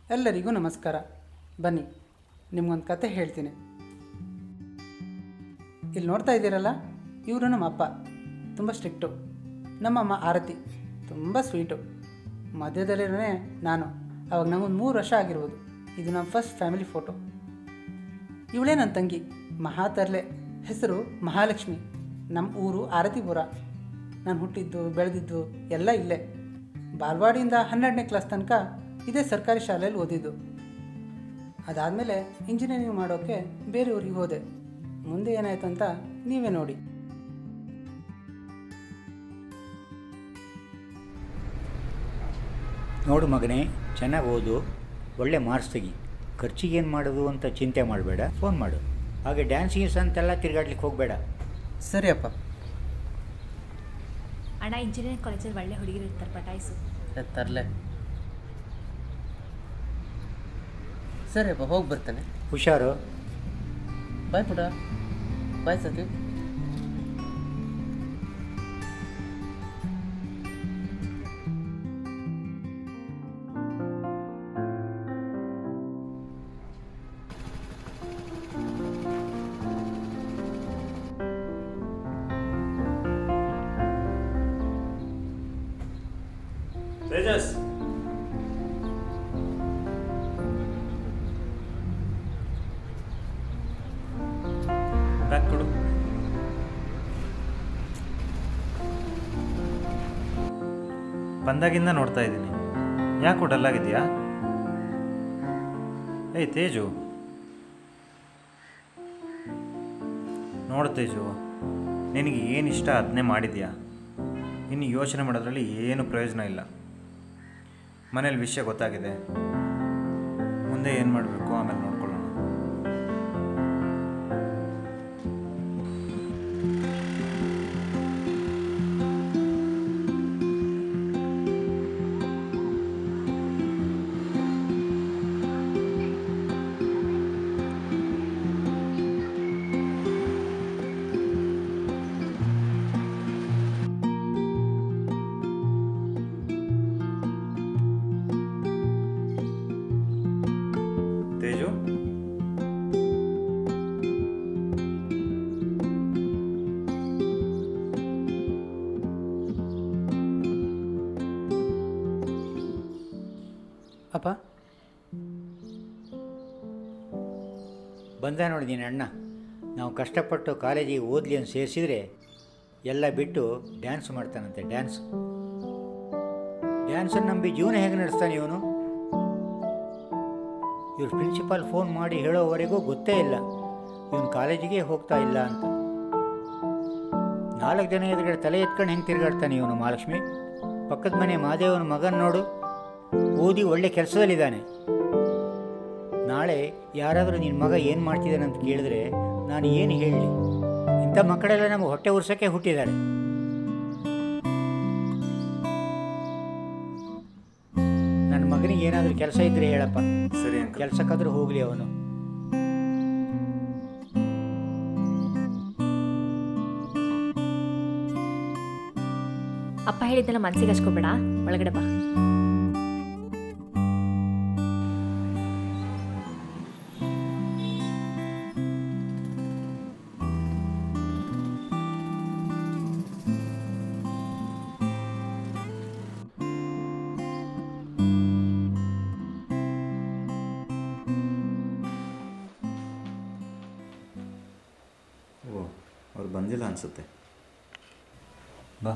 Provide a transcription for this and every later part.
ಎಲ್ಲರಿಗೂ ನಮಸ್ಕಾರ ಬನ್ನಿ ನಿಮ್ಗೊಂದು ಕತೆ ಹೇಳ್ತೀನಿ ಇಲ್ಲಿ ನೋಡ್ತಾ ಇದ್ದೀರಲ್ಲ ಇವರು ನಮ್ಮ ಅಪ್ಪ ತುಂಬ ಸ್ಟ್ರಿಕ್ಟು ನಮ್ಮಮ್ಮ ಆರತಿ ತುಂಬ ಸ್ವೀಟು ಮಧ್ಯದಲ್ಲಿರೋನೇ ನಾನು ಅವಾಗ ನಮಗೊಂದು ಮೂರು ವರ್ಷ ಆಗಿರ್ಬೋದು ಇದು ನಮ್ಮ ಫಸ್ಟ್ ಫ್ಯಾಮಿಲಿ ಫೋಟೋ ಇವಳೇ ನನ್ನ ತಂಗಿ ಮಹಾತರ್ಲೆ ಹೆಸರು ಮಹಾಲಕ್ಷ್ಮಿ ನಮ್ಮ ಊರು ಆರತಿಪುರ ನಾನು ಹುಟ್ಟಿದ್ದು ಬೆಳೆದಿದ್ದು ಎಲ್ಲ ಇಲ್ಲೇ ಬಾಲ್ವಾಡಿಯಿಂದ ಹನ್ನೆರಡನೇ ಕ್ಲಾಸ್ ತನಕ ಇದೇ ಸರ್ಕಾರಿ ಶಾಲೆಯಲ್ಲಿ ಓದಿದ್ದು ಅದಾದಮೇಲೆ ಇಂಜಿನಿಯರಿಂಗ್ ಮಾಡೋಕ್ಕೆ ಬೇರೆ ಊರಿಗೆ ಹೋದೆ ಮುಂದೆ ಏನಾಯ್ತು ಅಂತ ನೀವೇ ನೋಡಿ ನೋಡು ಮಗನೇ ಚೆನ್ನಾಗಿ ಓದು ಒಳ್ಳೆ ಮಾರ್ಕ್ಸ್ ತೆಗಿ ಖರ್ಚಿಗೇನು ಮಾಡೋದು ಅಂತ ಚಿಂತೆ ಮಾಡಬೇಡ ಫೋನ್ ಮಾಡು ಹಾಗೆ ಡ್ಯಾನ್ಸ್ ಗೀನ್ಸ್ ಅಂತೆಲ್ಲ ತಿರುಗಾಡ್ಲಿಕ್ಕೆ ಹೋಗಬೇಡ ಸರಿ ಅಪ್ಪ ಅಣ್ಣ ಇಂಜಿನಿಯರಿಂಗ್ ಕಾಲೇಜಲ್ಲಿ ಒಳ್ಳೆ ಹುಡುಗಿರು ಇರ್ತಾರೆ ಪಟಾಯಿಸು ತರಲೆ ಸರಿ ಅಪ್ಪ ಹೋಗಿ ಬರ್ತೇನೆ ಹುಷಾರು ಬಾಯ್ ಪುಟ ಬಾಯ್ ಸತಿ ತೇಜಸ್ ಬ್ಯಾಗ್ ಕೊಡು ಬಂದಾಗಿಂದ ನೋಡ್ತಾ ಇದ್ದೀನಿ ಯಾಕೆ ಡಲ್ಲಾಗಿದೆಯಾ ಏಯ್ ತೇಜು ನೋಡು ತೇಜು ನಿನಗೆ ಏನು ಇಷ್ಟ ಅದನ್ನೇ ಮಾಡಿದ್ಯಾ ಇನ್ನು ಯೋಚನೆ ಮಾಡೋದ್ರಲ್ಲಿ ಏನು ಪ್ರಯೋಜನ ಇಲ್ಲ ಮನೇಲಿ ವಿಷಯ ಗೊತ್ತಾಗಿದೆ ಮುಂದೆ ಏನು ಮಾಡಬೇಕು ಆಮೇಲೆ ನೋಡ್ಕೊಳ್ಳೋಣ ತೇಜು ಅಪ್ಪ ಬಂದ ನೋಡಿ ನೀನು ಅಣ್ಣ ನಾವು ಕಷ್ಟಪಟ್ಟು ಕಾಲೇಜಿಗೆ ಓದಲಿ ಅಂತ ಸೇರಿಸಿದರೆ ಎಲ್ಲ ಬಿಟ್ಟು ಡ್ಯಾನ್ಸ್ ಮಾಡ್ತಾನಂತೆ ಡ್ಯಾನ್ಸ್ ಡ್ಯಾನ್ಸನ್ನು ನಂಬಿ ಜೀವನ ಹೇಗೆ ನಡೆಸ್ತಾನೆ ಇವನು ಇವ್ರ ಪ್ರಿನ್ಸಿಪಾಲ್ ಫೋನ್ ಮಾಡಿ ಹೇಳೋವರೆಗೂ ಗೊತ್ತೇ ಇಲ್ಲ ಇವನು ಕಾಲೇಜಿಗೆ ಹೋಗ್ತಾ ಇಲ್ಲ ಅಂತ ನಾಲ್ಕು ಜನ ಎದುರುಗಡೆ ತಲೆ ಎತ್ಕೊಂಡು ಹೆಂಗೆ ತಿರುಗಾಡ್ತಾನೆ ಇವನು ಮಹಾಲಕ್ಷ್ಮಿ ಪಕ್ಕದ ಮನೆ ಮಾದೇವನ ಮಗನ ನೋಡು ಓದಿ ಒಳ್ಳೆ ಕೆಲಸದಲ್ಲಿದ್ದಾನೆ ನಾಳೆ ಯಾರಾದರೂ ನಿನ್ನ ಮಗ ಏನು ಮಾಡ್ತಿದ್ದಾನೆ ಅಂತ ಕೇಳಿದ್ರೆ ನಾನು ಏನು ಹೇಳಲಿ ಇಂಥ ಮಕ್ಕಳೆಲ್ಲ ನಮಗೆ ಹೊಟ್ಟೆ ಉರ್ಸೋಕ್ಕೆ ಹುಟ್ಟಿದ್ದಾರೆ ನನ್ನ ಮಗನಿಗೆ ಏನಾದರೂ ಕೆಲಸ ಇದ್ದರೆ ಹೇಳಪ್ಪ ಸರಿ ಅಂಕಲ್ ಕೆಲಸಕ್ಕಾದ್ರೂ ಹೋಗಲಿ ಅವನು ಅಪ್ಪ ಹೇಳಿದ್ದೆಲ್ಲ ಮನ್ಸಿಗೆ ಹಚ್ಕೋಬೇಡ ಒಳಗಡೆ ಬಾ ಓ ಅವ್ರು ಬಂದಿಲ್ಲ ಅನಿಸುತ್ತೆ ಬಾ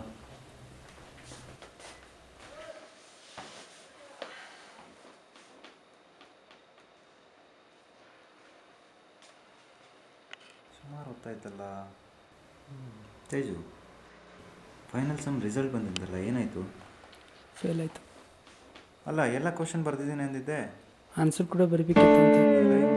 ಸುಮಾರು ಹೊತ್ತಾಯ್ತಲ್ಲ ತೇಜು ಫೈನಲ್ ಸಮ್ ರಿಸಲ್ಟ್ ಬಂದಿದ್ದಲ್ಲ ಏನಾಯಿತು ಫೇಲ್ ಆಯಿತು ಅಲ್ಲ ಎಲ್ಲ ಕ್ವಶನ್ ಬರ್ದಿದ್ದೀನಿ ಅಂದಿದ್ದೆ ಆನ್ಸರ್ ಕೂಡ ಬರಿಬೇಕಿತ್ತು ಅಂತ ಇಲ್ಲ ಇನ್ನು.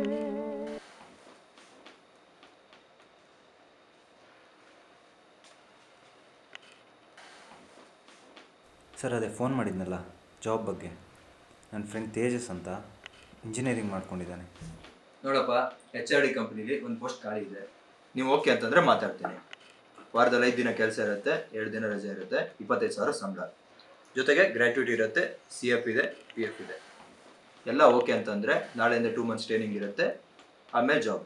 ಸರ್ ಅದೇ ಫೋನ್ ಮಾಡಿದ್ನಲ್ಲ ಜಾಬ್ ಬಗ್ಗೆ ನನ್ನ ಫ್ರೆಂಡ್ ತೇಜಸ್ ಅಂತ ಇಂಜಿನಿಯರಿಂಗ್ ಮಾಡ್ಕೊಂಡಿದ್ದಾನೆ ನೋಡಪ್ಪ ಎಚ್ ಆರ್ ಡಿ ಕಂಪ್ನಿಲಿ ಒಂದು ಪೋಸ್ಟ್ ಖಾಲಿ ಇದೆ ನೀವು ಓಕೆ ಅಂತಂದ್ರೆ ಮಾತಾಡ್ತೀನಿ ವಾರದಲ್ಲಿ ಐದು ದಿನ ಕೆಲಸ ಇರುತ್ತೆ ಎರಡು ದಿನ ರಜೆ ಇರುತ್ತೆ ಇಪ್ಪತ್ತೈದು ಸಾವಿರ ಸಂಬಳ ಜೊತೆಗೆ ಗ್ರ್ಯಾಟ್ಯುಟಿ ಇರುತ್ತೆ ಸಿ ಎಫ್ ಇದೆ ಪಿ ಎಫ್ ಇದೆ ಎಲ್ಲ ಓಕೆ ಅಂತಂದರೆ ನಾಳೆಯಿಂದ ಟೂ ಮಂತ್ಸ್ ಟ್ರೈನಿಂಗ್ ಇರುತ್ತೆ ಆಮೇಲೆ ಜಾಬ್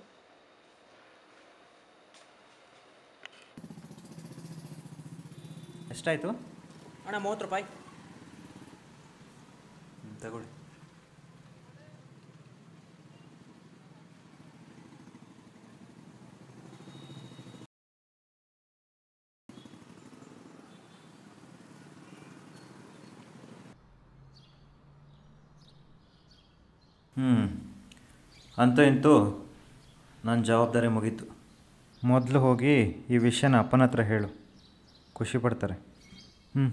ಎಷ್ಟಾಯಿತು ಅಣ್ಣ ಮೂವತ್ತು ರೂಪಾಯಿ ತಗೊಳ್ಳಿ ಹ್ಞೂ ಅಂತೂ ಇಂತೂ ನನ್ನ ಜವಾಬ್ದಾರಿ ಮುಗೀತು ಮೊದಲು ಹೋಗಿ ಈ ವಿಷಯನ ಅಪ್ಪನ ಹತ್ರ ಹೇಳು ಖುಷಿ ಪಡ್ತಾರೆ ಹ್ಞೂ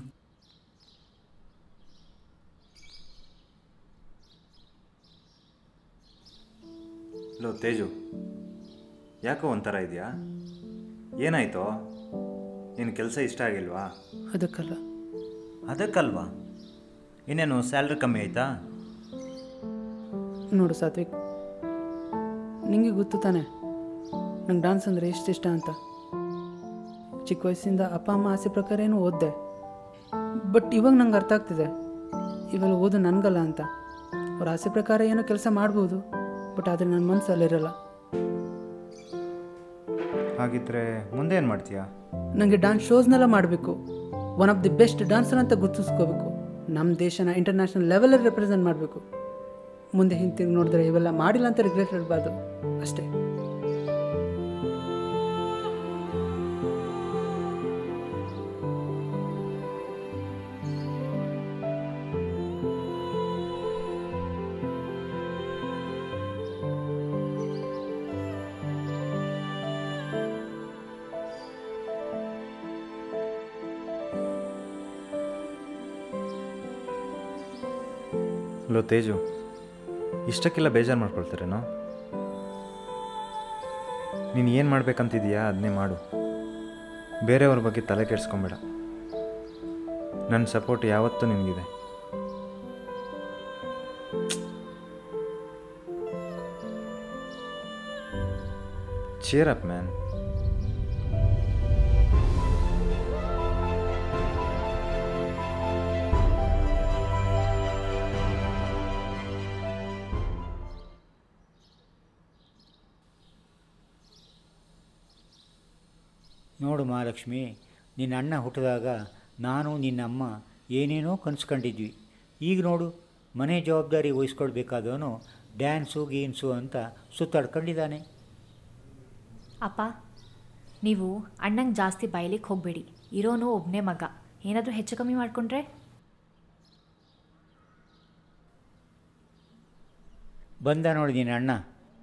ಲೋ ತೇಜು ಯಾಕೋ ಒಂಥರ ಇದೆಯಾ ಏನಾಯ್ತೋ ನಿನ್ನ ಕೆಲಸ ಇಷ್ಟ ಆಗಿಲ್ವಾ ಅದಕ್ಕಲ್ಲ ಅದಕ್ಕಲ್ವಾ ಇನ್ನೇನು ಸ್ಯಾಲ್ರಿ ಕಮ್ಮಿ ಆಯಿತಾ ನೋಡು ಸಾತ್ವಿಕ್ ನಿಂಗೆ ಗೊತ್ತು ತಾನೆ ನಂಗೆ ಡಾನ್ಸ್ ಅಂದರೆ ಎಷ್ಟು ಇಷ್ಟ ಅಂತ ಚಿಕ್ಕ ವಯಸ್ಸಿಂದ ಅಪ್ಪ ಅಮ್ಮ ಆಸೆ ಪ್ರಕಾರ ಏನೋ ಓದಿದೆ ಬಟ್ ಇವಾಗ ನಂಗೆ ಅರ್ಥ ಆಗ್ತಿದೆ ಇವೆಲ್ಲ ಓದು ನನಗಲ್ಲ ಅಂತ ಅವ್ರ ಆಸೆ ಪ್ರಕಾರ ಏನೋ ಕೆಲಸ ಮಾಡ್ಬೋದು ಬಟ್ ಆದರೆ ನನ್ನ ಮನಸ್ಸಲ್ಲಿರಲ್ಲ ಹಾಗಿದ್ರೆ ಮುಂದೆ ಏನು ಮಾಡ್ತೀಯಾ ನನಗೆ ಡಾನ್ಸ್ ಶೋಸ್ನೆಲ್ಲ ಮಾಡಬೇಕು one of the best dancer ಅಂತ ಗುರುತಿಸ್ಕೋಬೇಕು ನಮ್ಮ ದೇಶನ ಇಂಟರ್ನ್ಯಾಷನಲ್ ಲೆವೆಲಲ್ಲಿ ರೆಪ್ರೆಸೆಂಟ್ ಮಾಡಬೇಕು ಮುಂದೆ ಹಿಂತಿರುಗಿ ನೋಡಿದ್ರೆ ಇವೆಲ್ಲ ಮಾಡಿಲ್ಲ ಅಂತ ರಿಗ್ರೆಟ್ ಇರಬಾರ್ದು ಅಷ್ಟೇ ಲೋ ತೇಜು ಇಷ್ಟಕ್ಕೆಲ್ಲ ಬೇಜಾರು ಮಾಡ್ಕೊಳ್ತಾರೇನೋ ನೀನು ಏನು ಮಾಡ್ಬೇಕಂತಿದೀಯಾ ಅದನ್ನೇ ಮಾಡು ಬೇರೆಯವ್ರ ಬಗ್ಗೆ ತಲೆ ಕೆಡಿಸ್ಕೊಂಬೇಡ ನನ್ನ ಸಪೋರ್ಟ್ ಯಾವತ್ತೂ ನಿನಗಿದೆ ಚೇರ್ ಅಪ್ ಮ್ಯಾನ್ ನೋಡು ಮಹಾಲಕ್ಷ್ಮಿ ನಿನ್ನ ಅಣ್ಣ ಹುಟ್ಟಿದಾಗ ನಾನು ನಿನ್ನಮ್ಮ ಏನೇನೋ ಕನ್ಸ್ಕೊಂಡಿದ್ವಿ ಈಗ ನೋಡು ಮನೆ ಜವಾಬ್ದಾರಿ ವಹಿಸ್ಕೊಳ್ಬೇಕಾದವನು ಡ್ಯಾನ್ಸು ಗೀನ್ಸು ಅಂತ ಸುತ್ತಾಡ್ಕೊಂಡಿದ್ದಾನೆ ಅಪ್ಪ ನೀವು ಅಣ್ಣಂಗೆ ಜಾಸ್ತಿ ಬೈಲಿಕ್ಕೆ ಹೋಗಬೇಡಿ ಇರೋನು ಒಬ್ಬನೇ ಮಗ ಏನಾದರೂ ಹೆಚ್ಚು ಕಮ್ಮಿ ಮಾಡಿಕೊಂಡ್ರೆ ಬಂದ ನೋಡಿ ನಿನ್ನ ಅಣ್ಣ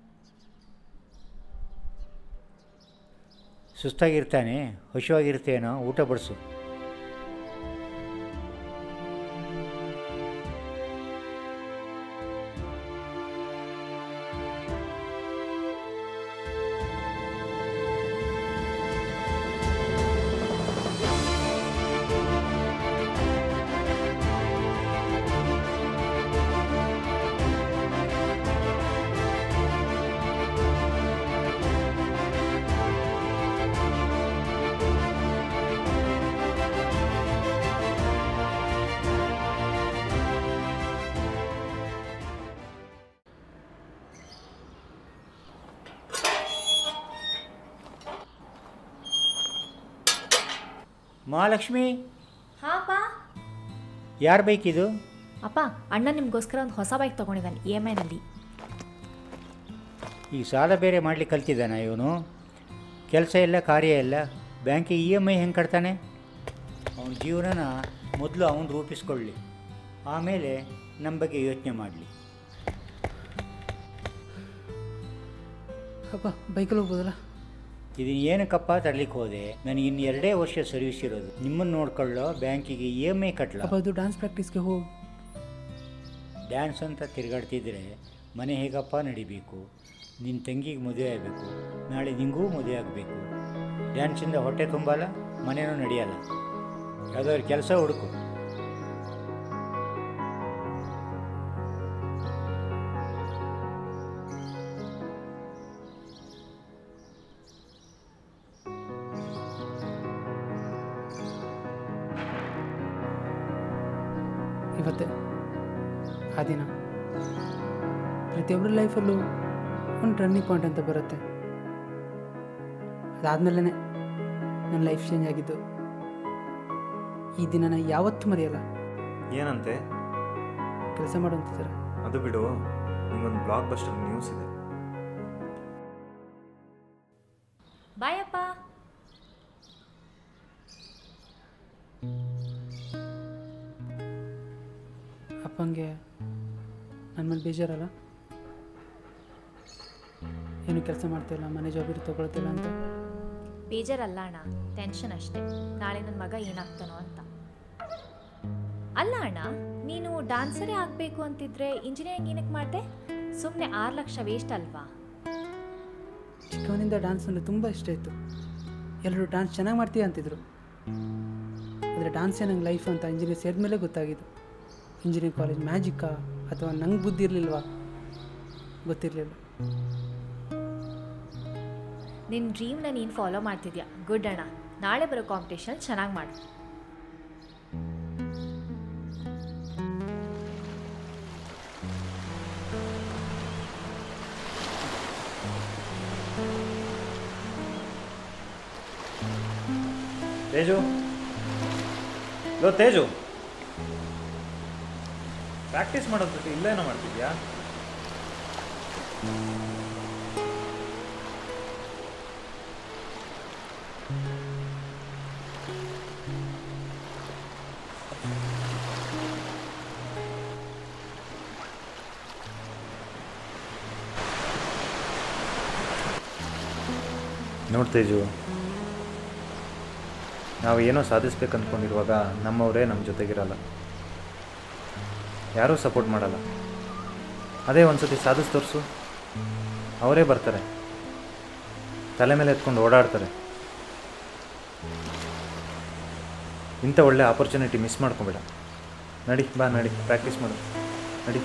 ಸುಸ್ತಾಗಿರ್ತಾನೆ ಹಶುವಾಗಿರ್ತೇನೋ ಊಟ ಬಡಿಸು ಮಹಾಲಕ್ಷ್ಮಿ ಹಾಂ ಅಪ್ಪ ಯಾರು ಬೇಕಿದು ಅಪ್ಪ ಅಣ್ಣ ನಿಮಗೋಸ್ಕರ ಒಂದು ಹೊಸ ಬೈಕ್ ತೊಗೊಂಡಿದ್ದಾನೆ ಇ ಎಮ್ ಐನಲ್ಲಿ ಈ ಸಾಲ ಬೇರೆ ಮಾಡ್ಲಿಕ್ಕೆ ಕಲ್ತಿದ್ದಾನ ಇವನು ಕೆಲಸ ಇಲ್ಲ ಕಾರ್ಯ ಇಲ್ಲ ಬ್ಯಾಂಕಿಗೆ ಇ ಎಮ್ ಐ ಹೆಂಗೆ ಕಟ್ತಾನೆ ಅವನ ಜೀವನನ ಮೊದಲು ಅವನು ರೂಪಿಸ್ಕೊಳ್ಳಿ ಆಮೇಲೆ ನಮ್ಮ ಬಗ್ಗೆ ಯೋಚನೆ ಮಾಡಲಿ ಅಪ್ಪ ಬೈಕಲ್ಲಿ ಹೋಗ್ಬೋದಲ್ಲ ಇದನ್ನು ಏನಕ್ಕಪ್ಪ ತರಲಿಕ್ಕೆ ಹೋದೆ ನನಗೆ ಇನ್ನು ಎರಡೇ ವರ್ಷ ಸರ್ವಿಸ್ ಇರೋದು ನಿಮ್ಮನ್ನು ನೋಡ್ಕೊಳ್ಳೋ ಬ್ಯಾಂಕಿಗೆ ಇ ಎಮ್ ಐ ಕಟ್ಲ ಅಪ್ಪ ಅದು ಡ್ಯಾನ್ಸ್ ಪ್ರಾಕ್ಟೀಸ್ಗೆ ಹೋಗಿ ಡ್ಯಾನ್ಸ್ ಅಂತ ತಿರುಗಾಡ್ತಿದ್ರೆ ಮನೆ ಹೇಗಪ್ಪ ನಡಿಬೇಕು ನಿನ್ನ ತಂಗಿಗೆ ಮದುವೆ ಆಗಬೇಕು ನಾಳೆ ನಿಂಗೂ ಮದುವೆ ಆಗಬೇಕು ಡ್ಯಾನ್ಸಿಂದ ಹೊಟ್ಟೆ ತುಂಬಲ್ಲ ಮನೇನೂ ನಡೆಯಲ್ಲ ಯಾವುದಾದ್ರು ಕೆಲಸ ಹುಡುಕು ಇವತ್ತೇ ಆ ದಿನ ಪ್ರತಿಯೊಬ್ಬರ ಲೈಫಲ್ಲೂ ಒಂದು ಟರ್ನಿಂಗ್ ಪಾಯಿಂಟ್ ಅಂತ ಬರುತ್ತೆ ಅದಾದಮೇಲೆ ನನ್ನ ಲೈಫ್ ಚೇಂಜ್ ಆಗಿದ್ದು ಈ ದಿನನ ಯಾವತ್ತೂ ಮರೆಯಲ್ಲ ಏನಂತೆ ಕೆಲಸ ಮಾಡುವಂತ ಸರ್ ಅದು ಬಿಡು ನಿಂಗೊಂದು ಬ್ಲಾಕ್ ಬಸ್ಟರ್ ನ್ಯೂಸ್ ಇದೆ ಬಾಯ್ ಅಪ್ಪ ಅಪ್ಪಂಗೆ ನನ್ನ ಮೇಲೆ ಬೇಜಾರಲ್ಲ ಏನು ಕೆಲಸ ಮಾಡ್ತಿಲ್ಲ ಮನೆ ಜಾಬಿಗೆ ತೊಗೊಳ್ತಿಲ್ಲ ಅಂತ ಬೇಜಾರಲ್ಲ ಅಣ್ಣ ಟೆನ್ಷನ್ ಅಷ್ಟೇ ನಾಳೆ ನನ್ನ ಮಗ ಏನಾಗ್ತಾನೋ ಅಂತ ಅಲ್ಲ ಅಣ್ಣ ನೀನು ಡಾನ್ಸರೇ ಆಗಬೇಕು ಅಂತಿದ್ರೆ ಇಂಜಿನಿಯರಿಂಗ್ ಏನಕ್ಕೆ ಮಾಡಿದೆ ಸುಮ್ಮನೆ ಆರು ಲಕ್ಷ ವೇಸ್ಟ್ ಅಲ್ವಾ ಚಿಕ್ಕವನಿಂದ ಡ್ಯಾನ್ಸ್ ಅಂದರೆ ತುಂಬ ಇಷ್ಟ ಇತ್ತು ಎಲ್ಲರೂ ಡ್ಯಾನ್ಸ್ ಚೆನ್ನಾಗಿ ಮಾಡ್ತೀಯ ಅಂತಿದ್ರು ಆದರೆ ಡ್ಯಾನ್ಸೇ ನಂಗೆ ಲೈಫ್ ಅಂತ ಇಂಜಿನಿಯರ್ ಸೇರಿದ್ಮೇಲೆ ಗೊತ್ತಾಗಿದ್ದು ಇಂಜಿನಿಯರಿಂಗ್ ಕಾಲೇಜ್ ಮ್ಯಾಜಿಕ್ಕಾ ಅಥವಾ ನಂಗೆ ಬುದ್ಧಿ ಇರಲಿಲ್ವಾ ಗೊತ್ತಿರಲಿಲ್ಲ ನಿನ್ನ ಡ್ರೀಮ್ನ ನೀನು ಫಾಲೋ ಮಾಡ್ತಿದ್ಯಾ ಗುಡ್ ಅಣ್ಣ ನಾಳೆ ಬರೋ ಕಾಂಪಿಟೇಷನ್ ಚೆನ್ನಾಗಿ ಮಾಡು ತೇಜು ಲೋ ತೇಜು ಪ್ರಾಕ್ಟೀಸ್ ಮಾಡೋದ್ ಬಿಟ್ಟು ಇಲ್ಲೇನೋ ಮಾಡ್ತಿದ್ಯಾ ನೋಡ್ ತೇಜು ನಾವು ಏನೋ ಸಾಧಿಸ್ಬೇಕು ಅಂದ್ಕೊಂಡಿರುವಾಗ ನಮ್ಮವರೇ ನಮ್ಮ ಜೊತೆಗಿರಲ್ಲ ಯಾರೂ ಸಪೋರ್ಟ್ ಮಾಡಲ್ಲ ಅದೇ ಒಂದು ಸತಿ ಸಾಧಿಸಿ ತೋರಿಸು ಅವರೇ ಬರ್ತಾರೆ ತಲೆ ಮೇಲೆ ಎತ್ಕೊಂಡು ಓಡಾಡ್ತಾರೆ ಇಂಥ ಒಳ್ಳೆ ಆಪರ್ಚುನಿಟಿ ಮಿಸ್ ಮಾಡ್ಕೊಬೇಡ ನಡಿ ಬಾ ನಡಿ ಪ್ರಾಕ್ಟೀಸ್ ಮಾಡು ನಡಿ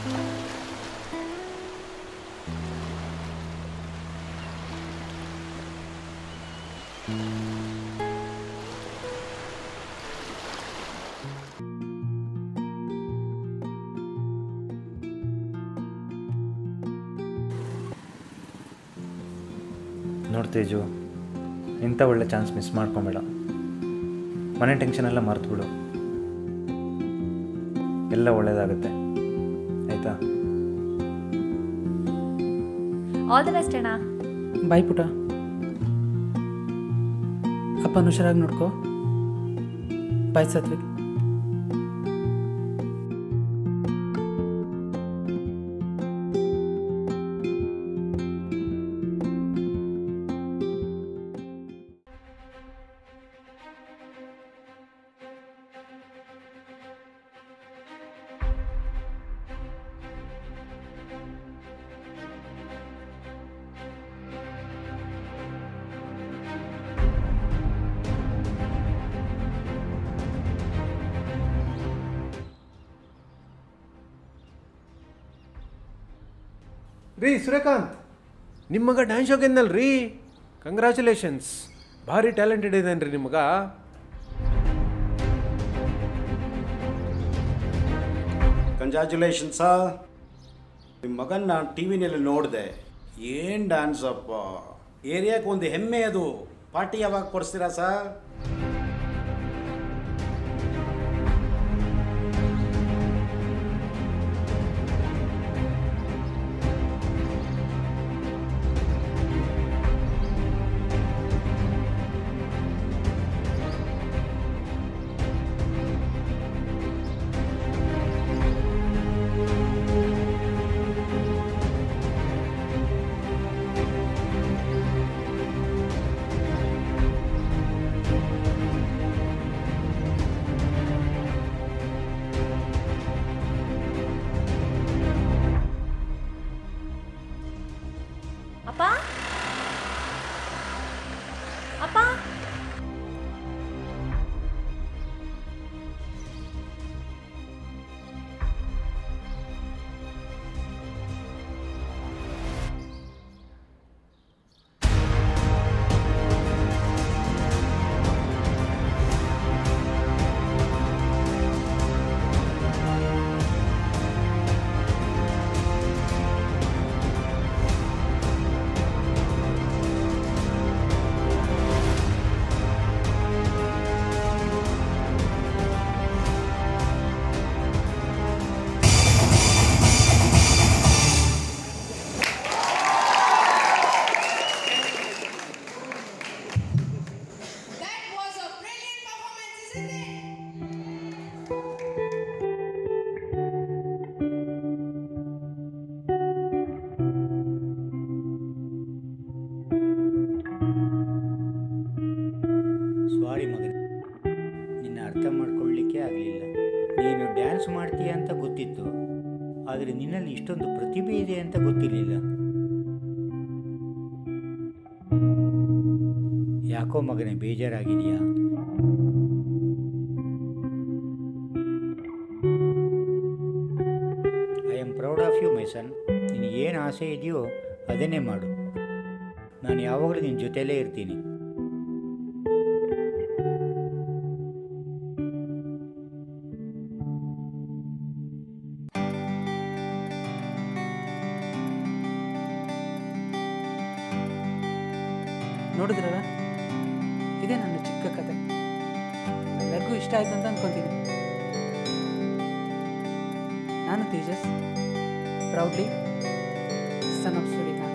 ನೋಡ್ ತೇಜು ಇಂಥ ಒಳ್ಳೆ ಚಾನ್ಸ್ ಮಿಸ್ ಮಾಡ್ಕೊಬೇಡ ಮನೆ ಟೆನ್ಷನ್ ಎಲ್ಲ ಮರ್ತು ಬಿಡು ಎಲ್ಲ ಒಳ್ಳೇದಾಗುತ್ತೆ ಆಯಿತಾ ಆಲ್ ದ ಬೆಸ್ಟ್ ಅಣ್ಣ ಬಾಯ್ ಪುಟ ಅಪ್ಪನ ಹುಷಾರಾಗಿ ನೋಡ್ಕೋ ಬಾಯ್ ಸಾತ್ವಿಕ್ ರೀ ಸೂರ್ಯಕಾಂತ್ ನಿಮ್ಮ ಮಗ ಡ್ಯಾನ್ಸ್ ಶೋ ಗೆದ್ದಲ್ರಿ ಕಂಗ್ರ್ಯಾಚುಲೇಷನ್ಸ್ ಭಾರಿ ಟ್ಯಾಲೆಂಟೆಡ್ ಇದ್ದಾನೆ ರೀ ನಿಮ್ಮ ಮಗ ಕಂಗ್ರ್ಯಾಚುಲೇಷನ್ಸ ನಿಮ್ಮ ಮಗನ ನಾನು ಟಿ ವಿನಲ್ಲಿ ನೋಡಿದೆ ಏನು ಡ್ಯಾನ್ಸ್ ಅಪ್ಪ ಏರಿಯಾಕ್ಕೆ ಒಂದು ಹೆಮ್ಮೆ ಅದು ಪಾರ್ಟಿ ಯಾವಾಗ ಕೊಡಿಸ್ತೀರಾ ಸರ್ ಗೊತ್ತಿತ್ತು ಆದರೆ ನಿನ್ನಲ್ಲಿ ಇಷ್ಟೊಂದು ಪ್ರತಿಭೆ ಇದೆ ಅಂತ ಗೊತ್ತಿರಲಿಲ್ಲ ಯಾಕೋ ಮಗನೇ ಬೇಜಾರಾಗಿದೆಯಾ I am proud of you my son ನಿನಗೆ ಏನು ಆಸೆ ಇದೆಯೋ ಅದನ್ನೇ ಮಾಡು ನಾನು ಯಾವಾಗಲೂ ನಿನ್ನ ಜೊತೆಯಲ್ಲೇ ಇರ್ತೀನಿ ನೋಡಿದ್ರಲ್ಲ ಇದೇ ನನ್ನ ಚಿಕ್ಕ ಕತೆ ಎಲ್ಲರಿಗೂ ಇಷ್ಟ ಆಯ್ತು ಅಂತ ಅನ್ಕೊತೀನಿ ನಾನು Tejas proudly son of Suryakant